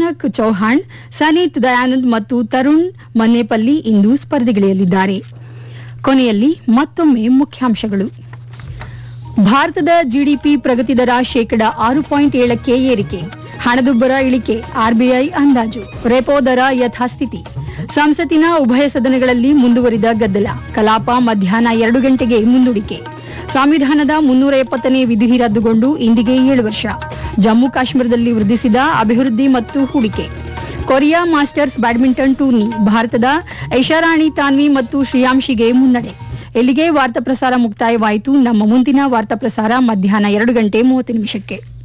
ಶಶಾನಕ್ ಚೌಹಾಣ್ ಸನೀತ್ ದಯಾನಂದ್ ಮತ್ತು ತರುಣ್ ಮನ್ನೇಪಲ್ಲಿ ಇಂದು ಸ್ಪರ್ಧೆಗಿಳಿಯಲಿದ್ದಾರೆ ಕೊನೆಯಲ್ಲಿ ಮತ್ತೊಮ್ಮೆ ಮುಖ್ಯಾಂಶಗಳು ಭಾರತದ ಜಿಡಿಪಿ ಪ್ರಗತಿ ದರ ಶೇಕಡ ಆರು ಪಾಯಿಂಟ್ ಏಳಕ್ಕೆ ಏರಿಕೆ ಹಣದುಬ್ಬರ ಇಳಿಕೆ ಆರ್ಬಿಐ ಅಂದಾಜು ರೆಪೋ ದರ ಯಥಾಸ್ಥಿತಿ ಸಂಸತ್ತಿನ ಉಭಯ ಸದನಗಳಲ್ಲಿ ಮುಂದುವರಿದ ಗದ್ದಲ ಕಲಾಪ ಮಧ್ಯಾಹ್ನ ಎರಡು ಗಂಟೆಗೆ ಮುಂದೂಡಿಕೆ ಸಂವಿಧಾನದ ಮುನ್ನೂರ ಎಪ್ಪತ್ತನೇ ವಿಧಿ ರದ್ದುಗೊಂಡು ಇಂದಿಗೆ ಏಳು ವರ್ಷ ಜಮ್ಮು ಕಾಶ್ಮೀರದಲ್ಲಿ ವೃದ್ಧಿಸಿದ ಅಭಿವೃದ್ಧಿ ಮತ್ತು ಹೂಡಿಕೆ ಕೊರಿಯಾ ಮಾಸ್ಟರ್ಸ್ ಬ್ಯಾಡ್ಮಿಂಟನ್ ಟೂರ್ನಿ ಭಾರತದ ಐಷಾರಾಣಿ ತಾನ್ವಿ ಮತ್ತು ಶ್ರೇಯಾಂಶಿಗೆ ಮುನ್ನಡೆ ಇಲ್ಲಿಗೆ ವಾರ್ತಾ ಪ್ರಸಾರ ಮುಕ್ತಾಯವಾಯಿತು ನಮ್ಮ ಮುಂದಿನ ವಾರ್ತಾ ಪ್ರಸಾರ ಮಧ್ಯಾಹ್ನ ಎರಡು ಗಂಟೆ ಮೂವತ್ತು ನಿಮಿಷಕ್ಕೆ